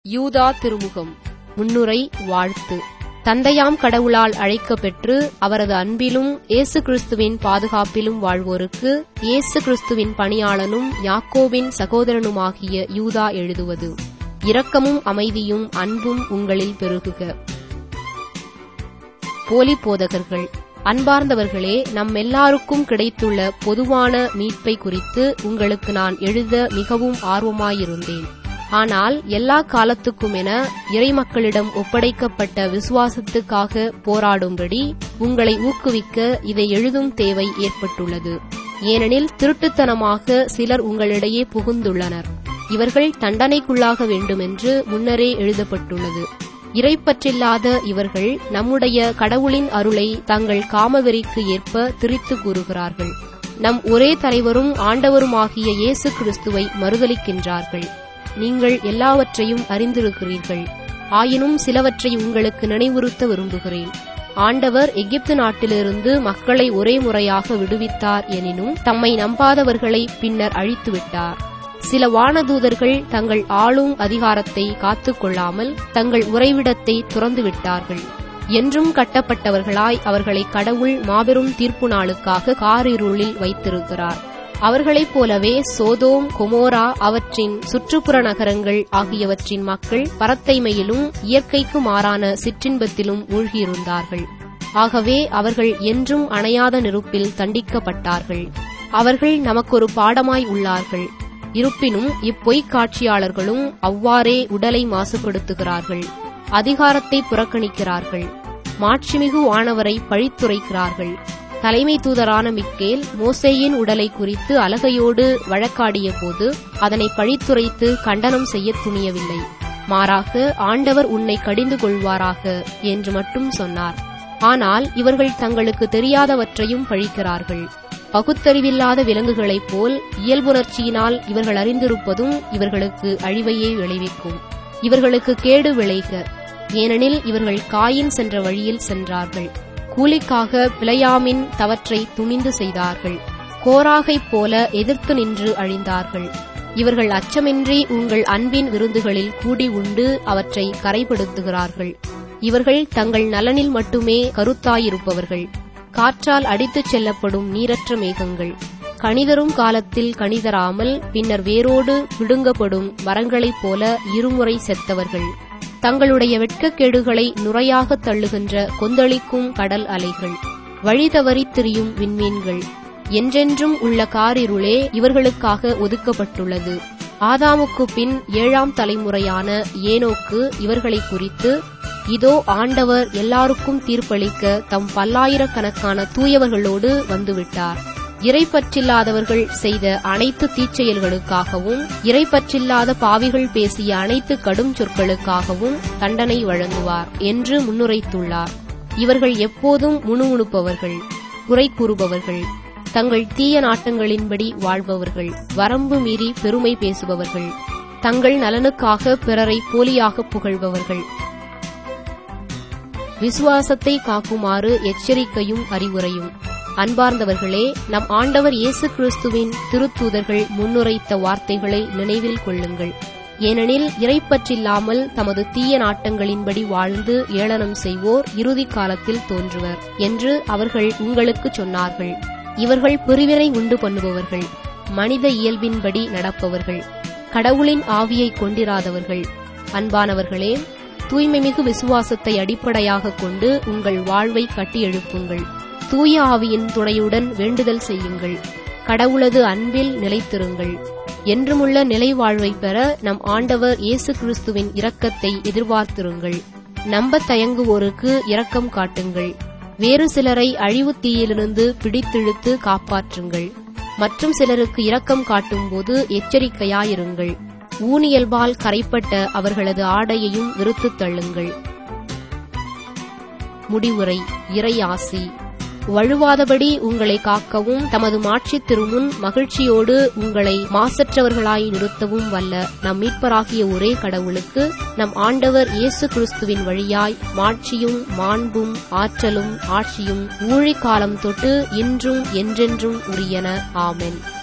யூதா திருமுகம் முன்னுரை வாழ்த்து தந்தையாம் கடவுளால் அழைக்கப் பெற்று அவரது அன்பிலும் இயேசு கிறிஸ்துவின் பாதுகாப்பிலும் வாழ்வோருக்கு இயேசு கிறிஸ்துவின் பணியாளனும் யாக்கோபின் சகோதரனுமாகிய யூதா எழுதுவது இரக்கமும் அமைதியும் அன்பும் உங்களில் பெருகுக போலி போதகர்கள் அன்பார்ந்தவர்களே நம்மெல்லாருக்கும் கிடைத்துள்ள பொதுவான மீட்பை குறித்து உங்களுக்கு நான் எழுத மிகவும் ஆர்வமாயிருந்தேன் ஆனால் எல்லா காலத்துக்குமென இறைமக்களிடம் ஒப்படைக்கப்பட்ட விசுவாசத்துக்காக போராடும்படி உங்களை ஊக்குவிக்க இதை எழுதும் தேவை ஏற்பட்டுள்ளது ஏனெனில் திருட்டுத்தனமாக சிலர் உங்களிடையே புகுந்துள்ளனர் இவர்கள் தண்டனைக்குள்ளாக வேண்டுமென்று முன்னரே எழுதப்பட்டுள்ளது இறைப்பற்றில்லாத இவர்கள் நம்முடைய கடவுளின் அருளை தங்கள் காமவெறிக்கு ஏற்ப திரித்து கூறுகிறார்கள் நம் ஒரே தலைவரும் ஆண்டவருமாகிய இயேசு கிறிஸ்துவை மறுதலிக்கின்றார்கள் நீங்கள் எல்லாவற்றையும் அறிந்திருக்கிறீர்கள் ஆயினும் சிலவற்றை உங்களுக்கு நினைவுறுத்த விரும்புகிறேன் ஆண்டவர் எகிப்து நாட்டிலிருந்து மக்களை ஒரே முறையாக விடுவித்தார் எனினும் தம்மை நம்பாதவர்களை பின்னர் அழித்துவிட்டார் சில வானதூதர்கள் தங்கள் ஆளும் அதிகாரத்தை காத்துக்கொள்ளாமல் தங்கள் உறைவிடத்தை துறந்து விட்டார்கள் என்றும் கட்டப்பட்டவர்களாய் அவர்களை கடவுள் மாபெரும் தீர்ப்பு நாளுக்காக காரிருளில் வைத்திருக்கிறார் அவர்களைப் போலவே சோதோம் கொமோரா அவற்றின் சுற்றுப்புற நகரங்கள் ஆகியவற்றின் மக்கள் பரத்தைமையிலும் இயற்கைக்கு மாறான சிற்றின்பத்திலும் மூழ்கியிருந்தார்கள் ஆகவே அவர்கள் என்றும் அணையாத நெருப்பில் தண்டிக்கப்பட்டார்கள் அவர்கள் நமக்கொரு பாடமாய் உள்ளார்கள் இருப்பினும் இப்பொய்க் காட்சியாளர்களும் அவ்வாறே உடலை மாசுபடுத்துகிறார்கள் அதிகாரத்தை புறக்கணிக்கிறார்கள் மாட்சிமிகு வானவரை பழித்துரைக்கிறார்கள் தலைமை தூதரான மிக்கேல் மோசேயின் உடலை குறித்து அலகையோடு வழக்காடிய போது அதனை பழித்துரைத்து கண்டனம் செய்ய துணியவில்லை மாறாக ஆண்டவர் உன்னை கடிந்து கொள்வாராக என்று மட்டும் சொன்னார் ஆனால் இவர்கள் தங்களுக்கு தெரியாதவற்றையும் பழிக்கிறார்கள் பகுத்தறிவில்லாத விலங்குகளைப் போல் இயல்புணர்ச்சியினால் இவர்கள் அறிந்திருப்பதும் இவர்களுக்கு அழிவையே விளைவிக்கும் இவர்களுக்கு கேடு விளைக ஏனெனில் இவர்கள் காயின் சென்ற வழியில் சென்றார்கள் கூலிக்காக பிழையாமின் தவற்றை துணிந்து செய்தார்கள் கோராகைப் போல எதிர்த்து நின்று அழிந்தார்கள் இவர்கள் அச்சமின்றி உங்கள் அன்பின் விருந்துகளில் கூடி உண்டு அவற்றை கரைப்படுத்துகிறார்கள் இவர்கள் தங்கள் நலனில் மட்டுமே கருத்தாயிருப்பவர்கள் காற்றால் அடித்துச் செல்லப்படும் நீரற்ற மேகங்கள் கணிதரும் காலத்தில் கணிதராமல் பின்னர் வேரோடு பிடுங்கப்படும் மரங்களைப் போல இருமுறை செத்தவர்கள் தங்களுடைய வெட்கக்கேடுகளை நுரையாக தள்ளுகின்ற கொந்தளிக்கும் கடல் அலைகள் வழி தவறித் திரியும் விண்மீன்கள் என்றென்றும் உள்ள காரிருளே இவர்களுக்காக ஒதுக்கப்பட்டுள்ளது ஆதாமுக்கு பின் ஏழாம் தலைமுறையான ஏனோக்கு இவர்களை குறித்து இதோ ஆண்டவர் எல்லாருக்கும் தீர்ப்பளிக்க தம் பல்லாயிரக்கணக்கான தூயவர்களோடு வந்துவிட்டார் இறைப்பற்றில்லாதவர்கள் செய்த அனைத்து தீச்செயல்களுக்காகவும் இறைப்பற்றில்லாத பாவிகள் பேசிய அனைத்து கடும் சொற்களுக்காகவும் தண்டனை வழங்குவார் என்று முன்னுரைத்துள்ளார் இவர்கள் எப்போதும் முணுமுணுப்பவர்கள் குறை கூறுபவர்கள் தங்கள் தீய நாட்டங்களின்படி வாழ்பவர்கள் வரம்பு மீறி பெருமை பேசுபவர்கள் தங்கள் நலனுக்காக பிறரை போலியாக புகழ்பவர்கள் விசுவாசத்தை காக்குமாறு எச்சரிக்கையும் அறிவுரையும் அன்பார்ந்தவர்களே நம் ஆண்டவர் இயேசு கிறிஸ்துவின் திருத்தூதர்கள் முன்னுரைத்த வார்த்தைகளை நினைவில் கொள்ளுங்கள் ஏனெனில் இறைப்பற்றில்லாமல் தமது தீய நாட்டங்களின்படி வாழ்ந்து ஏளனம் செய்வோர் இறுதி காலத்தில் தோன்றுவர் என்று அவர்கள் உங்களுக்கு சொன்னார்கள் இவர்கள் பிரிவினை உண்டு பண்ணுபவர்கள் மனித இயல்பின்படி நடப்பவர்கள் கடவுளின் ஆவியை கொண்டிராதவர்கள் அன்பானவர்களே தூய்மைமிகு விசுவாசத்தை அடிப்படையாக கொண்டு உங்கள் வாழ்வை கட்டியெழுப்புங்கள் தூய ஆவியின் துணையுடன் வேண்டுதல் செய்யுங்கள் கடவுளது அன்பில் நிலைத்திருங்கள் என்றுமுள்ள நிலை வாழ்வை பெற நம் ஆண்டவர் இயேசு கிறிஸ்துவின் இரக்கத்தை எதிர்பார்த்திருங்கள் நம்ப தயங்குவோருக்கு இரக்கம் காட்டுங்கள் வேறு சிலரை அழிவு தீயிலிருந்து பிடித்திழுத்து காப்பாற்றுங்கள் மற்றும் சிலருக்கு இரக்கம் காட்டும்போது எச்சரிக்கையாயிருங்கள் ஊனியல்பால் கரைப்பட்ட அவர்களது ஆடையையும் விருத்துத் தள்ளுங்கள் முடிவுரை இறை ஆசி வழுவாதபடி உங்களை காக்கவும் தமது மாட்சி திருமுன் மகிழ்ச்சியோடு உங்களை மாசற்றவர்களாய் நிறுத்தவும் வல்ல நம் மீட்பராகிய ஒரே கடவுளுக்கு நம் ஆண்டவர் இயேசு கிறிஸ்துவின் வழியாய் மாட்சியும் மாண்பும் ஆற்றலும் ஆட்சியும் ஊழிக்காலம் தொட்டு இன்றும் என்றென்றும் உரியன ஆமென்